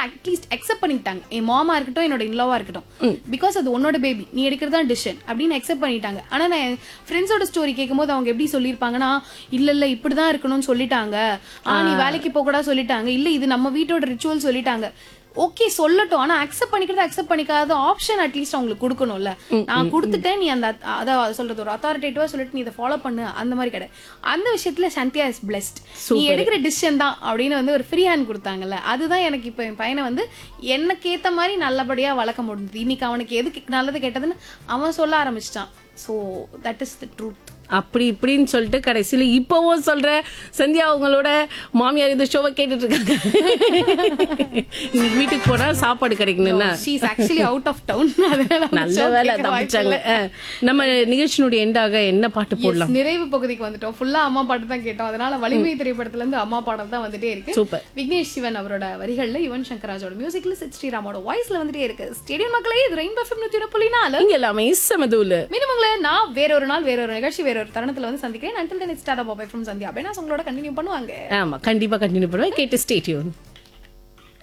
At least accept பண்ணிட்டாங்க என் மாமா இருக்கட்டும் என்னோட இன்லோவா இருக்கட்டும் பிகாஸ் அது உன்னோட பேபி நீ எடுக்கிறது தான் டிசிஷன் அப்படின்னு அக்செப்ட் பண்ணிட்டாங்க ஆனா நான் ஃப்ரெண்ட்ஸோட ஸ்டோரி கேட்கும்போது அவங்க எப்படி சொல்லியிருப்பாங்கன்னா இல்ல இல்ல இப்படிதான் இருக்கணும்னு சொல்லிட்டாங்க ஆனா நீ வேலைக்கு போக கூட சொல்லிட்டாங்க இல்ல இது நம்ம வீட்டோட ரிச்சுவல் சொல்லிட்டாங்க ஓகே சொல்லட்டும் ஆனா அக்செப்ட் பண்ணிக்கிறது அக்செப்ட் பண்ணிக்காத ஆப்ஷன் அட்லீஸ்ட் அவங்களுக்கு கொடுக்கணும்ல நான் கொடுத்துட்டேன் நீ அந்த அத்- அதான் சொல்றது ஒரு அத்தாரிட்டேட்டிவா சொல்லிட்டு நீ இதை ஃபாலோ பண்ணு அந்த மாதிரி கிடையாது அந்த விஷயத்துல சந்தியா இஸ் பிளெஸ்ட் நீ எடுக்கிற டிசிஷன் தான் அப்படின்னு வந்து ஒரு ஃப்ரீ ஹேண்ட் கொடுத்தாங்கல்ல அதுதான் எனக்கு இப்போ என் பையனை வந்து எனக்கு ஏத்த மாதிரி நல்லபடியா வளர்க்க முடியுது இன்னைக்கு அவனுக்கு எதுக்கு நல்லது கெட்டதுன்னு அவன் சொல்ல ஆரம்பிச்சிட்டான் so that is the truth அப்படி இப்படின்னு சொல்லிட்டு கடைசியில இப்பவும் சொல்ற சந்தியா அவங்களோட மாமியார் இந்த ஷோவை கேட்டுட்டு இருக்காங்க இன்னைக்கு வீட்டுக்கு போனா சாப்பாடு கிடைக்கணும்னா she is actually out of town அதனால அந்த நல்ல show வேலை கேட்க வாய்ப்பு தப்பிச்சாங்க இல்ல. அஹ், நம்ம நிகழ்ச்சியினுடைய எண்டாக என்ன பாட்டு போடலாம் Yes, நிறைவு பகுதிக்கு வந்துட்டோம் ஃபுல்லா அம்மா பாட்டு தான் கேட்டோம் அதனால வலிமை திரைப்படத்துல இருந்து அம்மா பாடல் தான் வந்துட்டே இருக்கு சூப்பர் விக்னேஷ் சிவன் அவரோட வரிகள்ல யுவன் சங்கர் ராஜோட மியூசிக்ல சித் ஸ்ரீராமோட வாய்ஸ்ல வந்துட்டே இருக்கு ஸ்டேடியம் மக்களே இது ரெயின் பஃபம் நூத்தி புள்ளி நாலு இங்க எல்லாமே சமதூல மினிமங்களே நான் வேறொரு நாள் வேறொரு நிகழ்ச்சி வேறொரு தருணத்துல வந்து சந்திக்கிறேன் until then start up from Sandhya அப்படின்னா உங்களோட கண்டினியூ பண்ணுவாங்க ஆமா கண்டிப்பா கண்டினியூ பண்ணுவேன் கேட்டு ஸ்டேட்யூன்